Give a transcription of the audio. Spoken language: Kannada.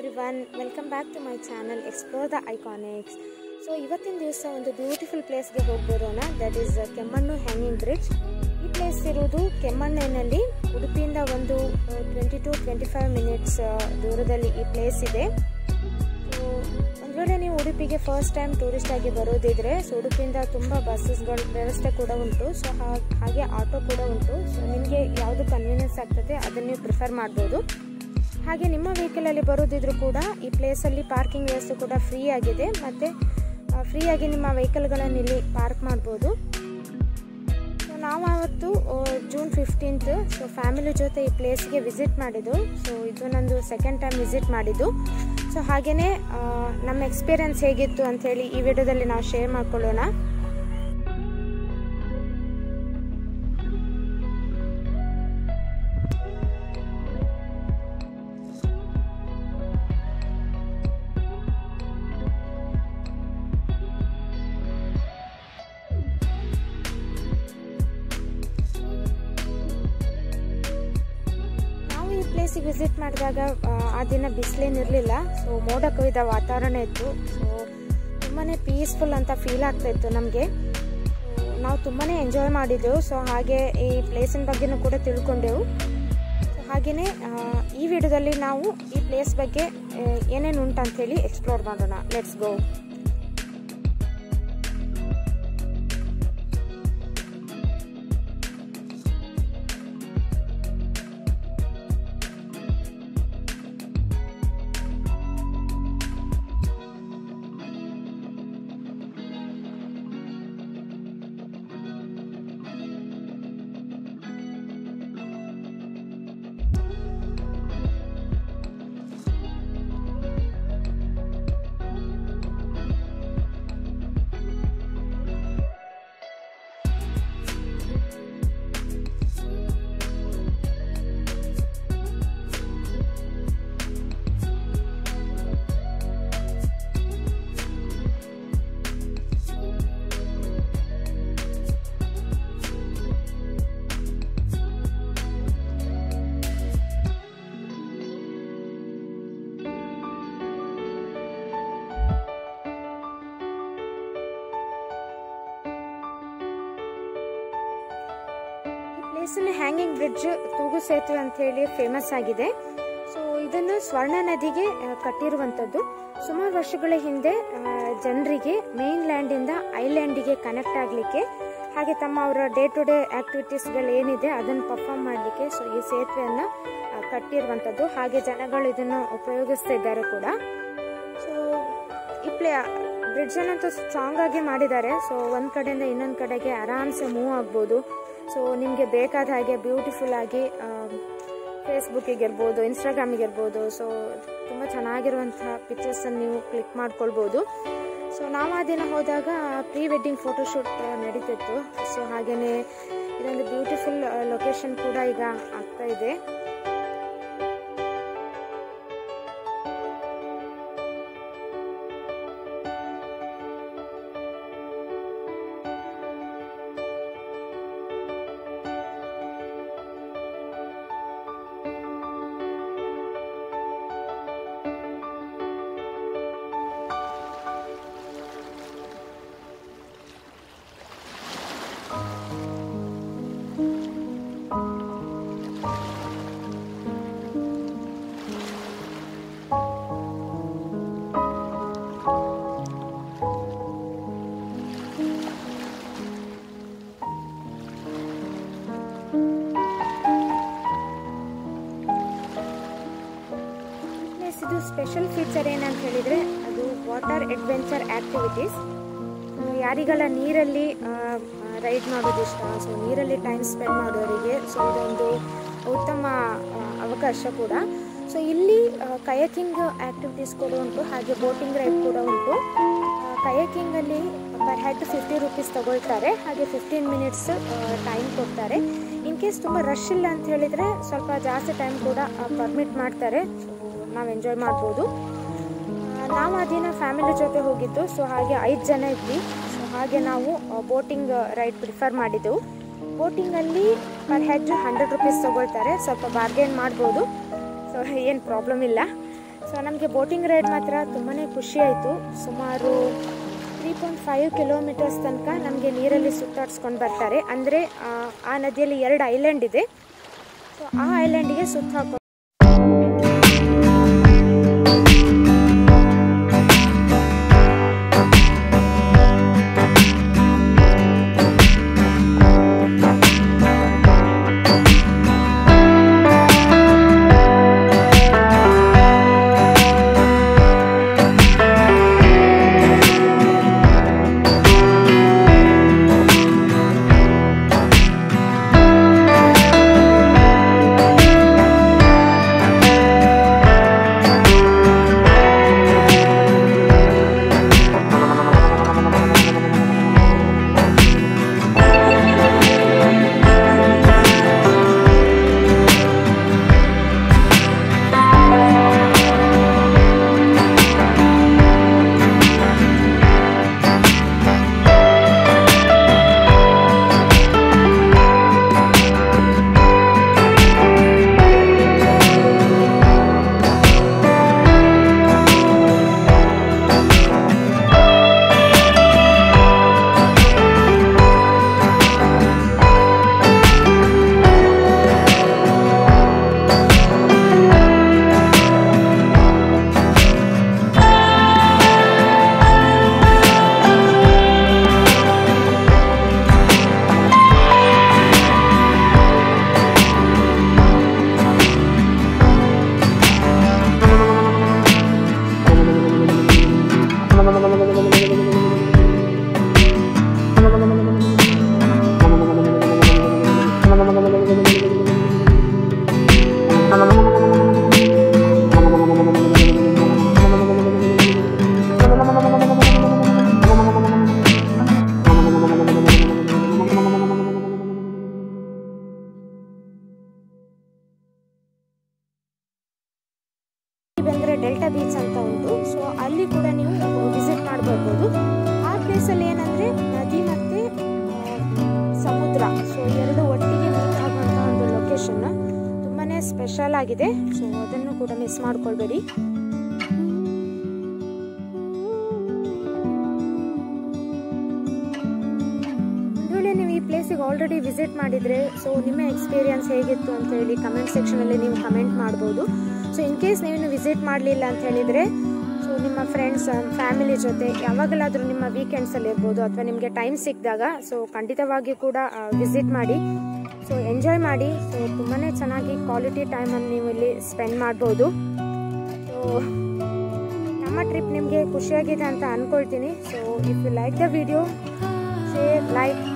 every everyone welcome back to my channel explore the iconics so ಇವತ್ತಿನ ದಿವಸ ಒಂದು ಬ್ಯೂಟಿಫುಲ್ ಪ್ಲೇಸ್ಗೆ ಹೋಗಿ ಬರೋಣ that is Kemmannu hanging bridge ಈ ಪ್ಲೇಸ್ ಇರೋದು ಕೆಮ್ಮಣ್ಣಿನಲ್ಲಿ ಉಡುಪಿಯಿಂದ ಒಂದು twenty to twenty five minutes ದೂರದಲ್ಲಿ ಈ ಪ್ಲೇಸ್ ಇದೆ ಸೊ ಒಂದು ವೇಳೆ ನೀವು ಉಡುಪಿಗೆ ಫಸ್ಟ್ ಟೈಮ್ ಟೂರಿಸ್ಟ್ ಆಗಿ ಬರೋದಿದ್ರೆ ಸೊ ಉಡುಪಿಯಿಂದ ತುಂಬ ಬಸ್ಸಸ್ಗಳ ವ್ಯವಸ್ಥೆ ಕೂಡ ಉಂಟು ಸೊ ಹಾಗೆ ಆಟೋ ಕೂಡ ಉಂಟು ಸೊ ನಿಮಗೆ ಯಾವುದು ಕನ್ವೀನಿಯನ್ಸ್ ಆಗ್ತದೆ ಅದನ್ನು ನೀವು ಪ್ರಿಫರ್ ಮಾಡ್ಬೋದು ಹಾಗೆ ನಿಮ್ಮ ವೆಹಿಕಲಲ್ಲಿ ಬರೋದಿದ್ರು ಕೂಡ ಈ ಪ್ಲೇಸಲ್ಲಿ ಪಾರ್ಕಿಂಗ್ ವ್ಯವಸ್ಥೆ ಕೂಡ ಫ್ರೀ ಆಗಿದೆ ಮತ್ತು ಫ್ರೀಯಾಗಿ ನಿಮ್ಮ ವೆಹಿಕಲ್ಗಳನ್ನು ಇಲ್ಲಿ ಪಾರ್ಕ್ ಮಾಡ್ಬೋದು ಸೊ ನಾವು ಆವತ್ತು ಜೂನ್ ಫಿಫ್ಟೀನ್ತ್ ಸೊ ಫ್ಯಾಮಿಲಿ ಜೊತೆ ಈ ಪ್ಲೇಸ್ಗೆ ವಿಸಿಟ್ ಮಾಡಿದ್ದು ಸೊ ಇದು ನಂದು ಸೆಕೆಂಡ್ ಟೈಮ್ ವಿಸಿಟ್ ಮಾಡಿದ್ದು ಸೊ ಹಾಗೆಯೇ ನಮ್ಮ ಎಕ್ಸ್ಪೀರಿಯನ್ಸ್ ಹೇಗಿತ್ತು ಅಂಥೇಳಿ ಈ ವಿಡಿಯೋದಲ್ಲಿ ನಾವು ಶೇರ್ ಮಾಡ್ಕೊಳ್ಳೋಣ ನಾವು ಈ ಪ್ಲೇಸಿಗೆ ವಿಸಿಟ್ ಮಾಡಿದಾಗ ಆ ದಿನ ಬಿಸಿಲೇನಿರಲಿಲ್ಲ ಸೊ ಮೋಡ ಕವಿದ ವಾತಾವರಣ ಇತ್ತು ಸೊ ತುಂಬಾ ಪೀಸ್ಫುಲ್ ಅಂತ ಫೀಲ್ ಆಗ್ತಾ ಇತ್ತು ನಮಗೆ ನಾವು ತುಂಬಾ ಎಂಜಾಯ್ ಮಾಡಿದ್ದೆವು ಸೊ ಹಾಗೆ ಈ ಪ್ಲೇಸಿನ ಬಗ್ಗೆನೂ ಕೂಡ ತಿಳ್ಕೊಂಡೆವು ಸೊ ಹಾಗೆಯೇ ಈ ವಿಡಿಯೋದಲ್ಲಿ ನಾವು ಈ ಪ್ಲೇಸ್ ಬಗ್ಗೆ ಏನೇನು ಉಂಟು ಅಂಥೇಳಿ ಎಕ್ಸ್ಪ್ಲೋರ್ ಮಾಡೋಣ ಲೆಟ್ಸ್ ಗೋ ಪ್ಲೇಸಲ್ಲಿ ಹ್ಯಾಂಗಿಂಗ್ ಬ್ರಿಡ್ಜ್ ತೂಗು ಸೇತುವೆ ಅಂತ ಹೇಳಿ ಫೇಮಸ್ ಆಗಿದೆ ಸೊ ಇದನ್ನು ಸ್ವರ್ಣ ನದಿಗೆ ಕಟ್ಟಿರುವಂಥದ್ದು ಸುಮಾರು ವರ್ಷಗಳ ಹಿಂದೆ ಜನರಿಗೆ ಮೇನ್ ಲ್ಯಾಂಡಿಂದ ಐಲ್ಯಾಂಡಿಗೆ ಕನೆಕ್ಟ್ ಆಗಲಿಕ್ಕೆ ಹಾಗೆ ತಮ್ಮ ಅವರ ಡೇ ಟು ಡೇ ಆಕ್ಟಿವಿಟೀಸ್ಗಳು ಏನಿದೆ ಅದನ್ನು ಪರ್ಫಾರ್ಮ್ ಮಾಡಲಿಕ್ಕೆ ಸೊ ಈ ಸೇತುವೆಯನ್ನು ಕಟ್ಟಿರುವಂಥದ್ದು ಹಾಗೆ ಜನಗಳು ಇದನ್ನು ಉಪಯೋಗಿಸ್ತಾ ಇದ್ದಾರೆ ಕೂಡ ಸೊ ಈ ಪ್ಲೇ ಬ್ರಿಡ್ಜನ್ನಂತೂ ಸ್ಟ್ರಾಂಗ್ ಆಗಿ ಮಾಡಿದ್ದಾರೆ ಸೊ ಒಂದು ಕಡೆಯಿಂದ ಇನ್ನೊಂದು ಕಡೆಗೆ ಆರಾಮ್ಸೆ ಮೂವ್ ಆಗ್ಬೋದು ಸೊ ನಿಮಗೆ ಬೇಕಾದ ಹಾಗೆ ಬ್ಯೂಟಿಫುಲ್ ಆಗಿ ಫೇಸ್ಬುಕ್ಕಿಗೆ ಇರ್ಬೋದು ಇನ್ಸ್ಟಾಗ್ರಾಮಿಗೆ ಇರ್ಬೋದು ಸೊ ತುಂಬ ಚೆನ್ನಾಗಿರುವಂತಹ ಪಿಕ್ಚರ್ಸನ್ನು ನೀವು ಕ್ಲಿಕ್ ಮಾಡ್ಕೊಳ್ಬೋದು ಸೊ ನಾವು ಆ ದಿನ ಹೋದಾಗ ಪ್ರೀ ವೆಡ್ಡಿಂಗ್ ಫೋಟೋಶೂಟ್ ನಡೀತಿತ್ತು ಸೊ ಹಾಗೆಯೇ ಇದೊಂದು ಬ್ಯೂಟಿಫುಲ್ ಲೊಕೇಶನ್ ಕೂಡ ಈಗ ಆಗ್ತಾ ಇದೆ ಇದು ಸ್ಪೆಷಲ್ ಫೀಚರ್ ಏನಂತ ಹೇಳಿದರೆ ಅದು ವಾಟರ್ ಅಡ್ವೆಂಚರ್ ಆ್ಯಕ್ಟಿವಿಟೀಸ್ ಯಾರಿಗೆಲ್ಲ ನೀರಲ್ಲಿ ರೈಡ್ ಮಾಡೋದು ಇಷ್ಟ ಸೊ ನೀರಲ್ಲಿ ಟೈಮ್ ಸ್ಪೆಂಡ್ ಮಾಡೋರಿಗೆ ಸೊ ಇದೊಂದು ಉತ್ತಮ ಅವಕಾಶ ಕೂಡ ಸೊ ಇಲ್ಲಿ ಕಯಕಿಂಗ್ ಆ್ಯಕ್ಟಿವಿಟೀಸ್ ಕೂಡ ಉಂಟು ಹಾಗೆ ಬೋಟಿಂಗ್ ರೈಡ್ ಕೂಡ ಉಂಟು ಕಯಕಿಂಗಲ್ಲಿ ಪರ್ ಹೆಡ್ ಫಿಫ್ಟಿ ರುಪೀಸ್ ತಗೊಳ್ತಾರೆ ಹಾಗೆ ಫಿಫ್ಟೀನ್ ಮಿನಿಟ್ಸ್ ಟೈಮ್ ಕೊಡ್ತಾರೆ ಇನ್ ಕೇಸ್ ತುಂಬ ರಶ್ ಇಲ್ಲ ಅಂತ ಹೇಳಿದರೆ ಸ್ವಲ್ಪ ಜಾಸ್ತಿ ಟೈಮ್ ಕೂಡ ಪರ್ಮಿಟ್ ಮಾಡ್ತಾರೆ ನಾವು ಎಂಜಾಯ್ ಮಾಡ್ಬೋದು ನಾವು ಆ ದಿನ ಫ್ಯಾಮಿಲಿ ಜೊತೆ ಹೋಗಿದ್ದು ಸೊ ಹಾಗೆ ಐದು ಜನ ಇದ್ವಿ ಸೊ ಹಾಗೆ ನಾವು ಬೋಟಿಂಗ್ ರೈಡ್ ಪ್ರಿಫರ್ ಮಾಡಿದ್ದೆವು ಬೋಟಿಂಗಲ್ಲಿ ಪರ್ ಹೆಡ್ ಹಂಡ್ರೆಡ್ ರುಪೀಸ್ ತೊಗೊಳ್ತಾರೆ ಸ್ವಲ್ಪ ಬಾರ್ಗೇನ್ ಮಾಡ್ಬೋದು ಸೊ ಏನು ಪ್ರಾಬ್ಲಮ್ ಇಲ್ಲ ಸೊ ನಮಗೆ ಬೋಟಿಂಗ್ ರೈಡ್ ಮಾತ್ರ ತುಂಬಾ ಖುಷಿ ಆಯಿತು ಸುಮಾರು ತ್ರೀ ಪಾಯಿಂಟ್ ಫೈವ್ ಕಿಲೋಮೀಟರ್ಸ್ ತನಕ ನಮಗೆ ನೀರಲ್ಲಿ ಸುತ್ತಾಡ್ಸ್ಕೊಂಡು ಬರ್ತಾರೆ ಅಂದರೆ ಆ ನದಿಯಲ್ಲಿ ಎರಡು ಐಲ್ಯಾಂಡ್ ಇದೆ ಸೊ ಆ ಐಲ್ಯಾಂಡಿಗೆ ಸುತ್ತ ಹಾಕೋ ಬಂದರೆ ಡೆಲ್ಟಾ ಬೀಚ್ ಅಂತ ಉಂಟು ಸೊ ಅಲ್ಲಿ ಕೂಡ ನೀವು ವಿಸಿಟ್ ಮಾಡ್ಬರ್ಬೋದು ಆ ಪ್ಲೇಸಲ್ಲಿ ಏನಂದರೆ ನದಿ ಮತ್ತು ಸಮುದ್ರ ಸೊ ಎರಡು ಒಟ್ಟಿಗೆ ಮೀಟ್ ಆಗುವಂಥ ಒಂದು ಲೊಕೇಶನ್ ತುಂಬಾ ಸ್ಪೆಷಲ್ ಆಗಿದೆ ಸೊ ಅದನ್ನು ಕೂಡ ಮಿಸ್ ಮಾಡ್ಕೊಳ್ಬೇಡಿ ಒಂದು ವೇಳೆ ನೀವು ಈ ಪ್ಲೇಸಿಗೆ ಆಲ್ರೆಡಿ ವಿಸಿಟ್ ಮಾಡಿದರೆ ಸೊ ನಿಮ್ಮ ಎಕ್ಸ್ಪೀರಿಯನ್ಸ್ ಹೇಗಿತ್ತು ಅಂತ ಹೇಳಿ ಕಮೆಂಟ್ ಸೆಕ್ಷನಲ್ಲಿ ನೀವು ಕಮೆಂಟ್ ಮಾಡ್ಬೋದು ಸೊ ಇನ್ ಕೇಸ್ ನೀವೇನು ವಿಸಿಟ್ ಮಾಡಲಿಲ್ಲ ಅಂತ ಹೇಳಿದರೆ ಸೊ ನಿಮ್ಮ ಫ್ರೆಂಡ್ಸ್ ಫ್ಯಾಮಿಲಿ ಜೊತೆ ಯಾವಾಗಲಾದರೂ ನಿಮ್ಮ ವೀಕೆಂಡ್ಸಲ್ಲಿ ಇರ್ಬೋದು ಅಥವಾ ನಿಮಗೆ ಟೈಮ್ ಸಿಕ್ಕಿದಾಗ ಸೊ ಖಂಡಿತವಾಗಿ ಕೂಡ ವಿಸಿಟ್ ಮಾಡಿ ಸೊ ಎಂಜಾಯ್ ಮಾಡಿ ಸೊ ತುಂಬಾ ಚೆನ್ನಾಗಿ ಕ್ವಾಲಿಟಿ ಟೈಮನ್ನು ನೀವು ಇಲ್ಲಿ ಸ್ಪೆಂಡ್ ಮಾಡ್ಬೋದು ಸೊ ನಮ್ಮ ಟ್ರಿಪ್ ನಿಮಗೆ ಖುಷಿಯಾಗಿದೆ ಅಂತ ಅಂದ್ಕೊಳ್ತೀನಿ so if you like the video share like